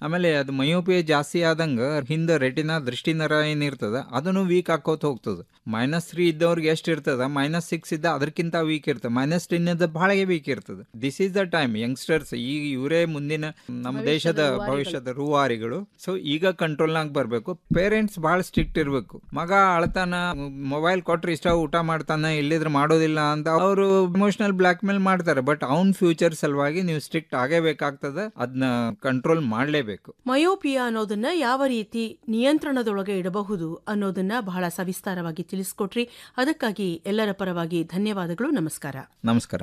ಆಮೇಲೆ ಅದು ಮಯೋಪಿಯ ಜಾಸ್ತಿ ಆದಂಗ ಹಿಂದೆ ರೆಟಿನ ದೃಷ್ಟಿ ನರ ಏನಿರ್ತದ ಅದನ್ನು ವೀಕ್ ಆಕೋತ ಹೋಗ್ತದೆ ಮೈನಸ್ ತ್ರೀ ಇದ್ದವ್ರಿಗೆ ಎಷ್ಟು ಇರ್ತದ ಮೈನಸ್ ಸಿಕ್ಸ್ ಇದ್ದ ಅದಕ್ಕಿಂತ ವೀಕ್ ಇರ್ತದೆ ಮೈನಸ್ ಟೆನ್ ಇದ್ದ ಬಹಳ ವೀಕ್ ಇರ್ತದೆ this is the time youngsters ಈಗ ಇವರೇ ಮುಂದಿನ ನಮ್ಮ ದೇಶದ ಭವಿಷ್ಯದ ರೂವಾರಿಗಳು ಸೊ ಈಗ ಕಂಟ್ರೋಲ್ನಾಗ ಬರಬೇಕು ಪೇರೆಂಟ್ಸ್ ಬಹಳ ಸ್ಟ್ರಿಕ್ಟ್ ಇರಬೇಕು ಮಗ ಅಳ್ತಾನ ಮೊಬೈಲ್ ಕೊಟ್ರೆ ಇಷ್ಟ ಊಟ ಮಾಡ್ತಾನ ಇಲ್ಲಿದ್ರೆ ಮಾಡೋದಿಲ್ಲ ಅಂತ ಅವರು ಇಮೋಷನಲ್ ಬ್ಲಾಕ್ ಮೇಲ್ ಮಾಡ್ತಾರೆ ಬಟ್ ಅವ್ನ್ ಫ್ಯೂಚರ್ ಸಲುವಾಗಿ ನೀವು ಸ್ಟ್ರಿಕ್ಟ್ ಆಗೇಬೇಕಾಗ್ತದೆ ಅದನ್ನ ಕಂಟ್ರೋಲ್ ಮಾಡಲೇಬೇಕು ಮಯೋಪಿಯಾ ಅನ್ನೋದನ್ನ ಯಾವ ರೀತಿ ನಿಯಂತ್ರಣದೊಳಗೆ ಇಡಬಹುದು ಅನ್ನೋದನ್ನ ಬಹಳ ಸವಿಸ್ತಾರವಾಗಿ ತಿಳಿಸ್ಕೊಟ್ರಿ ಅದಕ್ಕಾಗಿ ಎಲ್ಲರ ಪರವಾಗಿ ಧನ್ಯವಾದಗಳು ನಮಸ್ಕಾರ ನಮಸ್ಕಾರ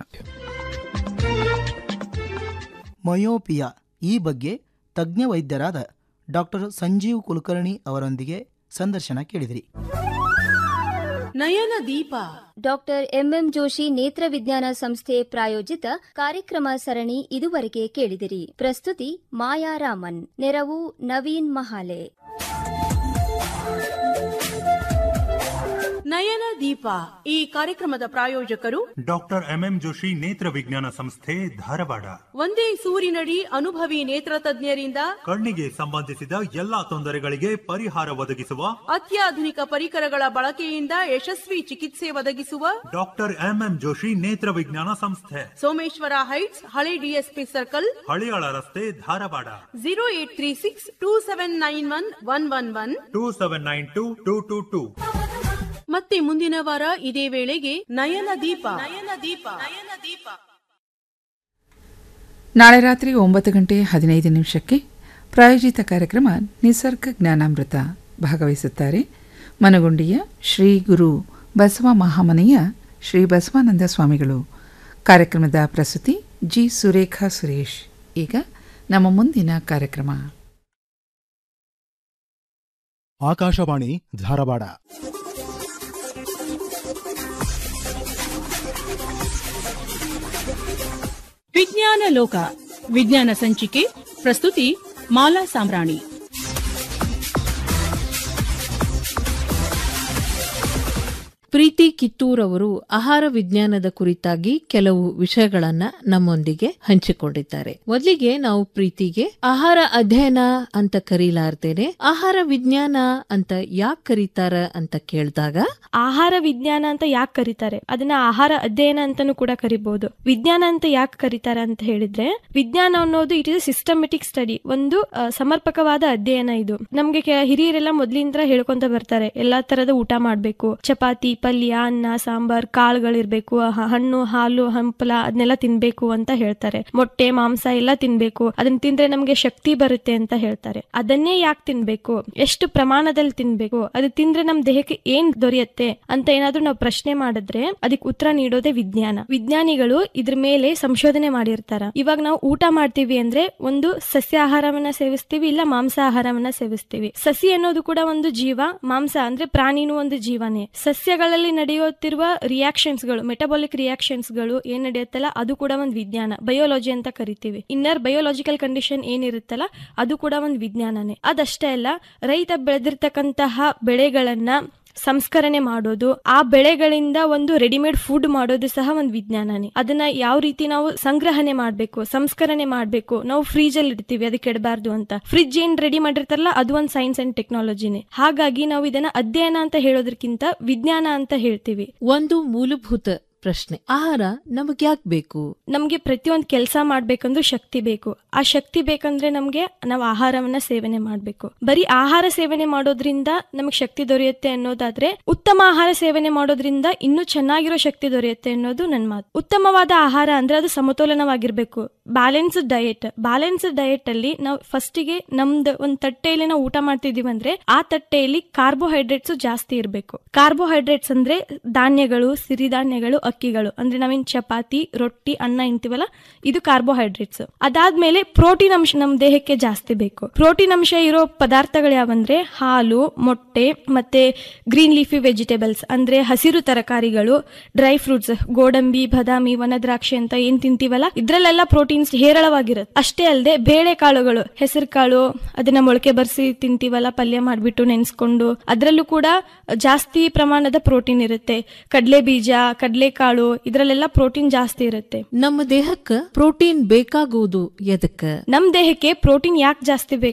ಮಯೋಪಿಯಾ ಈ ಬಗ್ಗೆ ತಜ್ಞ ವೈದ್ಯರಾದ ಡಾಕ್ಟರ್ ಸಂಜೀವ್ ಕುಲಕರ್ಣಿ ಅವರೊಂದಿಗೆ ಸಂದರ್ಶನ ಕೇಳಿದಿರಿ ನಯನ ದೀಪ ಡಾಕ್ಟರ್ ಎಂಎಂ ಜೋಶಿ ನೇತ್ರ ವಿಜ್ಞಾನ ಸಂಸ್ಥೆ ಪ್ರಾಯೋಜಿತ ಕಾರ್ಯಕ್ರಮ ಸರಣಿ ಇದುವರೆಗೆ ಕೇಳಿದಿರಿ ಪ್ರಸ್ತುತಿ ಮಾಯಾ ರಾಮನ್ ನೆರವು ನವೀನ್ ಮಹಾಲೆ ನಯನ ದೀಪ ಈ ಕಾರ್ಯಕ್ರಮದ ಪ್ರಾಯೋಜಕರು ಡಾಕ್ಟರ್ ಎಂಎಂ ಜೋಶಿ ನೇತ್ರ ವಿಜ್ಞಾನ ಸಂಸ್ಥೆ ಧಾರವಾಡ ಒಂದೇ ಸೂರಿನಡಿ ಅನುಭವಿ ನೇತ್ರ ತಜ್ಞರಿಂದ ಕಣ್ಣಿಗೆ ಸಂಬಂಧಿಸಿದ ಎಲ್ಲಾ ತೊಂದರೆಗಳಿಗೆ ಪರಿಹಾರ ಒದಗಿಸುವ ಅತ್ಯಾಧುನಿಕ ಪರಿಕರಗಳ ಬಳಕೆಯಿಂದ ಯಶಸ್ವಿ ಚಿಕಿತ್ಸೆ ಒದಗಿಸುವ ಡಾಕ್ಟರ್ ಎಂಎಂ ಜೋಶಿ ನೇತ್ರ ವಿಜ್ಞಾನ ಸಂಸ್ಥೆ ಸೋಮೇಶ್ವರ ಹೈಟ್ಸ್ ಹಳೆ ಡಿಎಸ್ಪಿ ಸರ್ಕಲ್ ಹಳಿಯಾಳ ರಸ್ತೆ Dharwad zero eight three six two seven nine one one one one two seven nine two two two two ಮತ್ತೆ ಮುಂದಿನ ವಾರ ಇದೇ ವೇಳೆಗೆ ನಯನ ದೀಪ ನಯನ ದೀಪ ನಯನ ದೀಪ ನಾಳೆ ರಾತ್ರಿ ಒಂಬತ್ತು ಗಂಟೆ ಹದಿನೈದು ನಿಮಿಷಕ್ಕೆ ಪ್ರಾಯೋಜಿತ ಕಾರ್ಯಕ್ರಮ ನಿಸರ್ಗ ಜ್ಞಾನಾಮೃತ ಭಾಗವಹಿಸುತ್ತಾರೆ ಮನಗುಂಡಿಯ ಶ್ರೀ ಗುರು ಬಸವ ಮಹಾಮನೆಯ ಶ್ರೀ ಬಸವಾನಂದ ಸ್ವಾಮಿಗಳು ಕಾರ್ಯಕ್ರಮದ ಪ್ರಸ್ತುತಿ ಜಿ ಸುರೇಖಾ ಸುರೇಶ್ ಈಗ ನಮ್ಮ ಮುಂದಿನ ಕಾರ್ಯಕ್ರಮ ಆಕಾಶವಾಣಿ ಧಾರವಾಡ ವಿಜ್ಞಾನ ಲೋಕ ವಿಜ್ಞಾನ ಸಂಚಿಕೆ ಪ್ರಸ್ತುತಿ ಮಾಲಾ ಸಾಮ್ರಾಣಿ ಪ್ರೀತಿ ಕಿತ್ತೂರ್ ಅವರು ಆಹಾರ ವಿಜ್ಞಾನದ ಕುರಿತಾಗಿ ಕೆಲವು ವಿಷಯಗಳನ್ನ ನಮ್ಮೊಂದಿಗೆ ಹಂಚಿಕೊಂಡಿದ್ದಾರೆ ಮೊದಲಿಗೆ ನಾವು ಪ್ರೀತಿಗೆ ಆಹಾರ ಅಧ್ಯಯನ ಅಂತ ಕರೀಲಾರ್ತೇನೆ ಆಹಾರ ವಿಜ್ಞಾನ ಅಂತ ಯಾಕೆ ಕರೀತಾರ ಅಂತ ಕೇಳಿದಾಗ ಆಹಾರ ವಿಜ್ಞಾನ ಅಂತ ಯಾಕೆ ಕರೀತಾರೆ ಅದನ್ನ ಆಹಾರ ಅಧ್ಯಯನ ಅಂತಾನೂ ಕೂಡ ಕರಿಬಹುದು ವಿಜ್ಞಾನ ಅಂತ ಯಾಕೆ ಕರೀತಾರೆ ಅಂತ ಹೇಳಿದ್ರೆ ವಿಜ್ಞಾನ ಅನ್ನೋದು ಇಟ್ ಇಸ್ ಸಿಸ್ಟಮೆಟಿಕ್ ಸ್ಟಡಿ ಒಂದು ಆ, ಸಮರ್ಪಕವಾದ ಅಧ್ಯಯನ ಇದು ನಮ್ಗೆ ಕೆ- ಹಿರಿಯರೆಲ್ಲ ಮೊದ್ಲಿಂದ ಹೇಳ್ಕೊಂತ ಬರ್ತಾರೆ ಎಲ್ಲಾ ತರದ ಊಟ ಮಾಡ್ಬೇಕು ಚಪಾತಿ ಪಲ್ಯ ಅನ್ನ ಸಾಂಬಾರ್ ಕಾಳುಗಳಿರ್ಬೇಕು ಹ- ಹಣ್ಣು ಹಾಲು ಹಂಪಲ ಅದನ್ನೆಲ್ಲ ತಿನ್ಬೇಕು ಅಂತ ಹೇಳ್ತಾರೆ ಮೊಟ್ಟೆ ಮಾಂಸ ಎಲ್ಲ ತಿನ್ಬೇಕು ಅದನ್ನ ತಿಂದ್ರೆ ನಮ್ಗೆ ಶಕ್ತಿ ಬರುತ್ತೆ ಅಂತ ಹೇಳ್ತಾರೆ ಅದನ್ನೇ ಯಾಕೆ ತಿನ್ಬೇಕು ಎಷ್ಟು ಪ್ರಮಾಣದಲ್ಲಿ ತಿನ್ಬೇಕು ಅದು ತಿಂದ್ರೆ ನಮ್ ದೇಹಕ್ಕೆ ಏನ್ ದೊರೆಯುತ್ತೆ ಅಂತ ಏನಾದ್ರೂ ನಾವು ಪ್ರಶ್ನೆ ಮಾಡಿದ್ರೆ ಅದಕ್ಕೆ ಉತ್ತರ ನೀಡೋದೇ ವಿಜ್ಞಾನ ವಿಜ್ಞಾನಿಗಳು ಇದ್ರ ಮೇಲೆ ಸಂಶೋಧನೆ ಮಾಡಿರ್ತಾರ ಇವಾಗ ನಾವು ಊಟ ಮಾಡ್ತೀವಿ ಅಂದ್ರೆ ಒಂದು ಸಸ್ಯ ಆಹಾರವನ್ನ ಸೇವಿಸ್ತೀವಿ ಇಲ್ಲ ಮಾಂಸ ಆಹಾರವನ್ನ ಸೇವಿಸ್ತೀವಿ ಸಸಿ ಅನ್ನೋದು ಕೂಡ ಒಂದು ಜೀವ ಮಾಂಸ ಅಂದ್ರೆ ಪ್ರಾಣಿನೂ ಒಂದು ಜೀವನೇ ಸಸ್ಯಗಳಲ್ಲಿ ನಡೆಯುತ್ತಿರುವ ರಿಯಾಕ್ಷನ್ಸ್ ಗಳು ಮೆಟಬಾಲಿಕ್ ರಿಯಾಕ್ಷನ್ಸ್ ಗಳು ಏನ್ ನಡೆಯುತ್ತಲ್ಲ ಅದು ಕೂಡ ಒಂದು ವಿಜ್ಞಾನ ಬಯೋಲಜಿ ಅಂತ ಕರಿತೀವಿ ಇನ್ನರ್ ಬಯೋಲಾಜಿಕಲ್ ಕಂಡೀಷನ್ ಏನಿರುತ್ತಲ್ಲ ಅದು ಕೂಡ ಒಂದು ವಿಜ್ಞಾನನೇ ಅದಷ್ಟೇ ಅಲ್ಲ ರೈತ ಬೆಳೆದಿರ್ತಕ್ಕಂತಹ ಬೆಳೆಗಳನ್ನ ಸಂಸ್ಕರಣೆ ಮಾಡೋದು ಆ ಬೆಳೆಗಳಿಂದ ಒಂದು ರೆಡಿಮೇಡ್ ಫುಡ್ ಮಾಡೋದು ಸಹ ಒಂದು ವಿಜ್ಞಾನನೇ ಅದನ್ನ ಯಾವ ರೀತಿ ನಾವು ಸಂಗ್ರಹಣೆ ಮಾಡ್ಬೇಕು ಸಂಸ್ಕರಣೆ ಮಾಡ್ಬೇಕು ನಾವು ಫ್ರೀಜ್ ಅಲ್ಲಿ ಇಡ್ತೀವಿ ಅದಕ್ಕೆ ಇಡಬಾರ್ದು ಅಂತ ಫ್ರಿಡ್ಜ್ ಏನ್ ರೆಡಿ ಮಾಡಿರ್ತಾರಲ್ಲ ಅದು ಒಂದು ಸೈನ್ಸ್ ಅಂಡ್ ಟೆಕ್ನಾಲಜಿನೇ ಹಾಗಾಗಿ ನಾವು ಇದನ್ನ ಅಧ್ಯಯನ ಅಂತ ಹೇಳೋದಕ್ಕಿಂತ ವಿಜ್ಞಾನ ಅಂತ ಹೇಳ್ತೀವಿ ಒಂದು ಮೂಲಭೂತ ಪ್ರಶ್ನೆ ಆಹಾರ ನಮಗ್ ಯಾಕೆ ಬೇಕು ನಮ್ಗೆ ಪ್ರತಿಯೊಂದು ಕೆಲಸ ಮಾಡ್ಬೇಕಂದ್ರೂ ಶಕ್ತಿ ಬೇಕು ಆ ಶಕ್ತಿ ಬೇಕಂದ್ರೆ ನಮ್ಗೆ ನಾವು ಆಹಾರವನ್ನ ಸೇವನೆ ಮಾಡ್ಬೇಕು ಬರೀ ಆಹಾರ ಸೇವನೆ ಮಾಡೋದ್ರಿಂದ ನಮಗೆ ಶಕ್ತಿ ದೊರೆಯುತ್ತೆ ಅನ್ನೋದಾದ್ರೆ ಉತ್ತಮ ಆಹಾರ ಸೇವನೆ ಮಾಡೋದ್ರಿಂದ ಇನ್ನೂ ಚೆನ್ನಾಗಿರೋ ಶಕ್ತಿ ದೊರೆಯುತ್ತೆ ಅನ್ನೋದು ನನ್ನ ಮಾತು ಉತ್ತಮವಾದ ಆಹಾರ ಅಂದ್ರೆ ಅದು ಸಮತೋಲನವಾಗಿರ್ಬೇಕು ಬ್ಯಾಲೆನ್ಸ್ಡ್ ಡಯಟ್ ಬ್ಯಾಲೆನ್ಸ್ಡ್ ಡಯಟ್ ಅಲ್ಲಿ ನಾವು ಫಸ್ಟಿಗೆ ನಮ್ದು ಒಂದ್ ತಟ್ಟೆಯಲ್ಲಿ ನಾವು ಊಟ ಮಾಡ್ತಿದೀವಿ ಅಂದ್ರೆ ಆ ತಟ್ಟೆಯಲ್ಲಿ ಕಾರ್ಬೋಹೈಡ್ರೇಟ್ಸ್ ಜಾಸ್ತಿ ಇರಬೇಕು ಕಾರ್ಬೋಹೈಡ್ರೇಟ್ಸ್ ಅಂದ್ರೆ ಧಾನ್ಯಗಳು ಸಿರಿಧಾನ್ಯಗಳು ಅಕ್ಕಿಗಳು ಅಂದ್ರೆ ನಾವೇನ್ ಚಪಾತಿ ರೊಟ್ಟಿ ಅನ್ನ ಇಂತೀವಲ್ಲ ಇದು ಕಾರ್ಬೋಹೈಡ್ರೇಟ್ಸ್ ಅದಾದ್ಮೇಲೆ ಪ್ರೋಟೀನ್ ಅಂಶ ನಮ್ಮ ದೇಹಕ್ಕೆ ಜಾಸ್ತಿ ಬೇಕು ಪ್ರೋಟೀನ್ ಅಂಶ ಇರೋ ಪದಾರ್ಥಗಳು ಯಾವಂದ್ರೆ ಹಾಲು ಮೊಟ್ಟೆ ಮತ್ತೆ ಗ್ರೀನ್ ಲೀಫಿ ವೆಜಿಟೇಬಲ್ಸ್ ಅಂದ್ರೆ ಹಸಿರು ತರಕಾರಿಗಳು ಡ್ರೈ ಫ್ರೂಟ್ಸ್ ಗೋಡಂಬಿ ಬಾದಾಮಿ ವನದ್ರಾಕ್ಷಿ ಅಂತ ಏನ್ ತಿಂತೀವಲ್ಲ ಇದ್ರಲ್ಲೆಲ್ಲ ಪ್ರೋಟೀನ್ಸ್ ಹೇರಳವಾಗಿರುತ್ತೆ ಅಷ್ಟೇ ಅಲ್ಲದೆ ಬೇಳೆಕಾಳುಗಳು ಹೆಸರು ಕಾಳು ಅದನ್ನ ಮೊಳಕೆ ಬರ್ಸಿ ತಿಂತೀವಲ್ಲ ಪಲ್ಯ ಮಾಡ್ಬಿಟ್ಟು ನೆನ್ಸ್ಕೊಂಡು ಅದ್ರಲ್ಲೂ ಕೂಡ ಜಾಸ್ತಿ ಪ್ರಮಾಣದ ಪ್ರೋಟೀನ್ ಇರುತ್ತೆ ಕಡಲೆ ಬೀಜ ಕಡಲೆಕಾಳು ಇದ್ರಲ್ಲೆಲ್ಲ ಪ್ರೋಟೀನ್ ಜಾಸ್ತಿ ಇರುತ್ತೆ ನಮ್ಮ ದೇಹಕ್ಕೆ ಪ್ರೋಟೀನ್ ಬೇಕಾಗುವುದು ಎದಕ್ಕ ನಮ್ ದೇಹಕ್ಕೆ ಪ್ರೋಟೀನ್ ಯಾಕೆ ಜಾಸ್ತಿ